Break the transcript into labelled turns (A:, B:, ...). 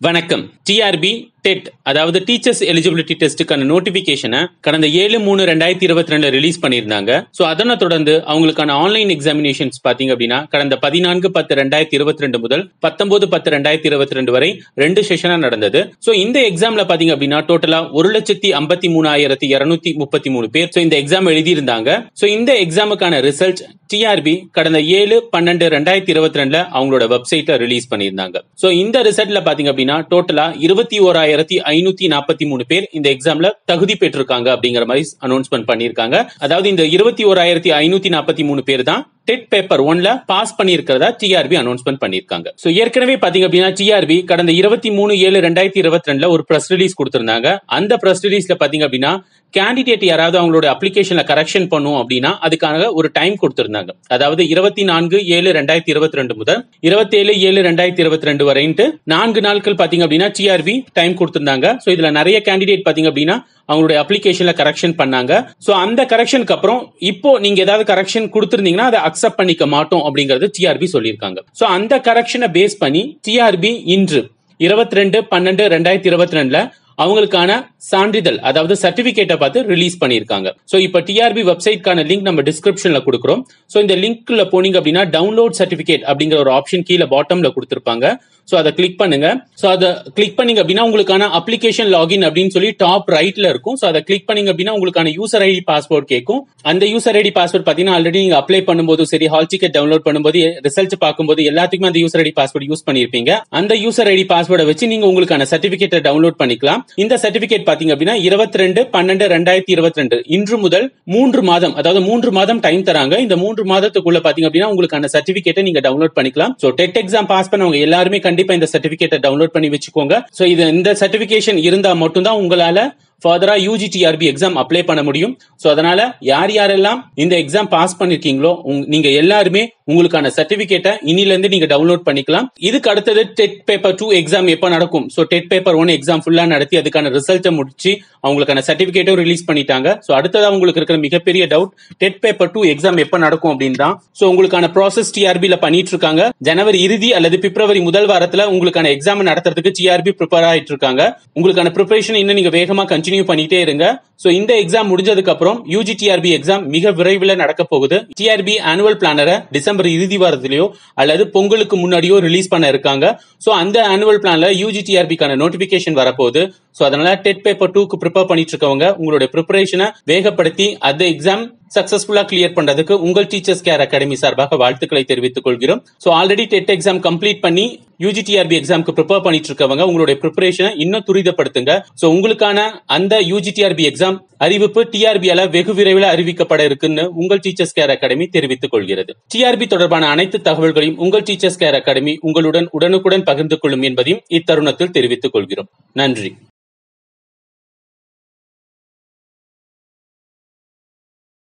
A: வணக்கம் TRB TET அதாவது teachers eligibility டெஸ்ட்டுக்கான நோட்டிபிகேஷனை கடந்த ஏழு மூணு ரெண்டாயிரத்தி இருபத்தி ரெண்டுல ரிலீஸ் பண்ணியிருந்தாங்க ஸோ அதனை தொடர்ந்து அவங்களுக்கான ஆன்லைன் எக்ஸாமினேஷன்ஸ் பாத்தீங்க அப்படின்னா கடந்த பதினான்கு பத்து ரெண்டாயிரத்தி இருபத்தி ரெண்டு முதல் பத்தொன்பது பத்து ரெண்டாயிரத்தி இருபத்தி ரெண்டு வரை ரெண்டு செஷனா நடந்தது ஸோ இந்த எக்ஸாம்ல பாத்தீங்க அப்படின்னா டோட்டலா ஒரு லட்சத்தி ஐம்பத்தி மூணாயிரத்தி இருநூத்தி முப்பத்தி மூணு பேர் ஸோ இந்த எக்ஸாம் எழுதியிருந்தாங்க ஸோ இந்த எக்ஸாமுக்கான ரிசல்ட் டிஆர்பி கடந்த ஏழு பன்னெண்டு ரெண்டாயிரத்தி இருபத்தி ரெண்டுல அவங்களோட வெப்சைட்ல ரிலீஸ் பண்ணியிருந்தாங்க ஸோ இந்த ரிசல்ட்ல பாத்தீங்க அப்படின்னா டோட்டலா இருபத்தி ஓராயிரத்தி ஐநூத்தி நாற்பத்தி மூணு பேர் இந்த எக்ஸாம்ல தகுதி பெற்றிருக்காங்க அப்படிங்கிற மாதிரி அனௌன்ஸ்மெண்ட் பண்ணியிருக்காங்க அதாவது இந்த இருபத்தி ஓராயிரத்தி ஐநூத்தி நாற்பத்தி மூணு பேர் தான் டெட் பேப்பர் ஒன்ல பாஸ் பண்ணியிருக்கிறதா டிஆர்பி அனௌன்ஸ்மெண்ட் பண்ணிருக்காங்க சோ ஏற்கனவே பாத்தீங்க அப்படின்னா டிஆர்பி கடந்த இருபத்தி மூணு ஏழு ரெண்டாயிரத்தி இருபத்தி ரெண்டுல ஒரு பிரஸ் ரிலீஸ் கொடுத்திருந்தாங்க அந்த பிரஸ் ரிலீஸ்ல பாத்தீங்க அப்படின்னா கேண்டிடேட் யாராவது அவங்களோட அப்ளிகேஷன்ல கரெக்ஷன் பண்ணும் அப்படின்னா அதுக்காக ஒரு டைம் கொடுத்திருந்தாங்க அதாவது இருபத்தி நான்கு ஏழு ரெண்டாயிரத்தி இருபத்தி ரெண்டு முதல் இருபத்தி ஏழு ஏழு ரெண்டாயிரத்தி இருபத்தி ரெண்டு வரைன்ட்டு நான்கு நாட்கள் பாத்தீங்க அப்படின்னா டிஆர்பி டைம் கொடுத்திருந்தாங்க சோ இதுல நிறைய கேண்டிடேட் பாத்தீங்க அப்படின்னா அவங்களுடைய அப்ளிகேஷன்ல கரெக்ஷன் பண்ணாங்க சோ அந்த கரெக்ஷனுக்கு அப்புறம் இப்போ நீங்க ஏதாவது கரெக்ஷன் கொடுத்திருந்தீங்கன்னா அதை அக்செப்ட் பண்ணிக்க மாட்டோம் அப்படிங்கறது டிஆர்பி சொல்லியிருக்காங்க சோ அந்த கரெக்ஷனை பேஸ் பண்ணி டிஆர்பி இன்று இருபத்தி ரெண்டு பன்னெண்டு ரெண்டாயிரத்தி இருபத்தி ரெண்டுல அவங்களுக்கான சான்றிதழ் அதாவது சர்டிபிகேட்டை பார்த்து ரிலீஸ் பண்ணிருக்காங்க சோ இப்ப டிஆர்பி வெப்சைட்கான லிங்க் நம்ம டிஸ்கிரிப்ஷன்ல கொடுக்குறோம் சோ இந்த லிங்க்ல போனீங்க அப்படின்னா டவுன்லோட் சர்டிபிகேட் அப்படிங்கிற ஒரு ஆப்ஷன் கீழே பாட்டம்ல கொடுத்திருப்பாங்க சோ அதை கிளிக் பண்ணுங்க சோ அதை கிளிக் பண்ணீங்க அப்படின்னா உங்களுக்கான அப்ளிகேஷன் லாகின் அப்படின்னு சொல்லி டாப் ரைட்ல இருக்கும் சோ அதை கிளிக் பண்ணீங்க அப்படின்னா உங்களுக்கான யூசர் ஐடி பாஸ்வேர்ட் கேட்கும் அந்த யூசர் ஐடி பாஸ்வேர்ட் பாத்தீங்கன்னா ஆல்ரெடி நீங்க அப்ளை பண்ணும்போது சரி ஹால் டிக்கெட் டவுன்லோட் பண்ணும்போது ரிசல்ட் பார்க்கும்போது எல்லாத்துக்குமே அந்த யூசர் ஐடி பாஸ்வேர்ட் யூஸ் பண்ணிருப்பீங்க அந்த யூசர் ஐடி பாஸ்வேர்டை வச்சு நீங்க உங்களுக்கான சர்டிபிகேட்டை டவுன்லோட் பண்ணிக்கலாம் இந்த சர்டிபிகேட் பாத்தீங்க அப்படின்னா இருபத்தி ரெண்டு பன்னெண்டு ரெண்டாயிரத்தி இருபத்தி ரெண்டு இன்று முதல் மூன்று மாதம் அதாவது மூன்று மாதம் டைம் தராங்க இந்த மூன்று மாதத்துக்குள்ள பாத்தீங்க அப்படின்னா உங்களுக்கான சர்டிபிகேட்டை நீங்க டவுன்லோட் பண்ணிக்கலாம் சோ டெட் எக்ஸாம் பாஸ் பண்ணவங்க எல்லாருமே கண்டிப்பா இந்த சர்டிபிகேட்டை டவுன்லோட் பண்ணி வச்சுக்கோங்க சோ இது இந்த சர்டிபிகேஷன் இருந்தா மட்டும்தான் உங்களால ஃபர்தரா யூஜிடிஆர்பி எக்ஸாம் அப்ளை பண்ண முடியும் சோ அதனால யார் யாரெல்லாம் இந்த எக்ஸாம் பாஸ் பண்ணிருக்கீங்களோ நீங்க எல்லாருமே உங்களுக்கான சர்டிபிகேட்டை இனில இருந்து நீங்க டவுன்லோட் பண்ணிக்கலாம் இதுக்கு அடுத்தது டெட் பேப்பர் டூ எக்ஸாம் எப்ப நடக்கும் so TET paper one exam ஃபுல்லா நடத்தி அதுக்கான ரிசல்ட்டை முடிச்சு அவங்களுக்கான சர்டிபிகேட்டும் ரிலீஸ் பண்ணிட்டாங்க சோ அடுத்ததா உங்களுக்கு இருக்கிற மிகப்பெரிய doubt TET paper two exam எப்ப நடக்கும் அப்படின்னு தான் சோ உங்களுக்கான ப்ராசஸ் டிஆர்பில பண்ணிட்டு இருக்காங்க ஜனவரி இறுதி அல்லது பிப்ரவரி முதல் வாரத்துல உங்களுக்கான எக்ஸாம் நடத்துறதுக்கு டிஆர்பி ப்ரிப்பேர் ஆயிட்டு இருக்காங்க உங்களுக்கான ப்ரிப்பரேஷன் இன்னும் நீங்க வேகமா கண்டினியூ பண்ணிட்டே இருங்க சோ இந்த எக்ஸாம் முடிஞ்சதுக்கு அப்புறம் யூஜி டிஆர்பி எக்ஸாம் மிக விரைவில் நடக்க போகுது டிஆர்பி ஆனுவல் பிளானரை டிசம்பர் இறுதி வாரத்திலேயோ அல்லது பொங்கலுக்கு முன்னாடியோ ரிலீஸ் பண்ண இருக்காங்க சோ அந்த ஆனுவல் பிளான்ல யூஜி டிஆர்பிக்கான நோட்டிபிகேஷன் வரப்போகுது சோ அதனால டெட் பேப்பர் டூக்கு ப்ரிப்பேர் பண்ணிட்டு இருக்கவங்க உங்களுடைய ப்ரிப்பரேஷனை வேகப்படுத்தி அந்த எக்ஸாம் சக்சஸ்ஃபுல்லா கிளியர் பண்றதுக்கு உங்கள் டீச்சர்ஸ் கேர் அகாடமி சார்பாக வாழ்த்துக்களை தெரிவித்துக் கொள்கிறோம் so already TET exam complete பண்ணி யூஜிடிஆர்பி எக்ஸாம்க்கு ப்ரிப்பேர் பண்ணிட்டு இருக்கவங்க உங்களுடைய ப்ரிப்பரேஷனை இன்னும் துரிதப்படுத்துங்க சோ உங்களுக்கான அந்த யூஜிடிஆர்பி எக்ஸாம் அறிவிப்பு டிஆர்பியால வெகு விரைவில் அறிவிக்கப்பட இருக்குன்னு உங்கள் டீச்சர்ஸ் கேர் அகாடமி தெரிவித்துக் கொள்கிறது டிஆர்பி தொடர்பான அனைத்து தகவல்களையும் உங்கள் டீச்சர்ஸ் கேர் அகாடமி உங்களுடன் உடனுக்குடன் பகிர்ந்து கொள்ளும் என்பதையும் இத்தருணத்தில் தெரிவித்துக் கொள்கிறோம் நன்றி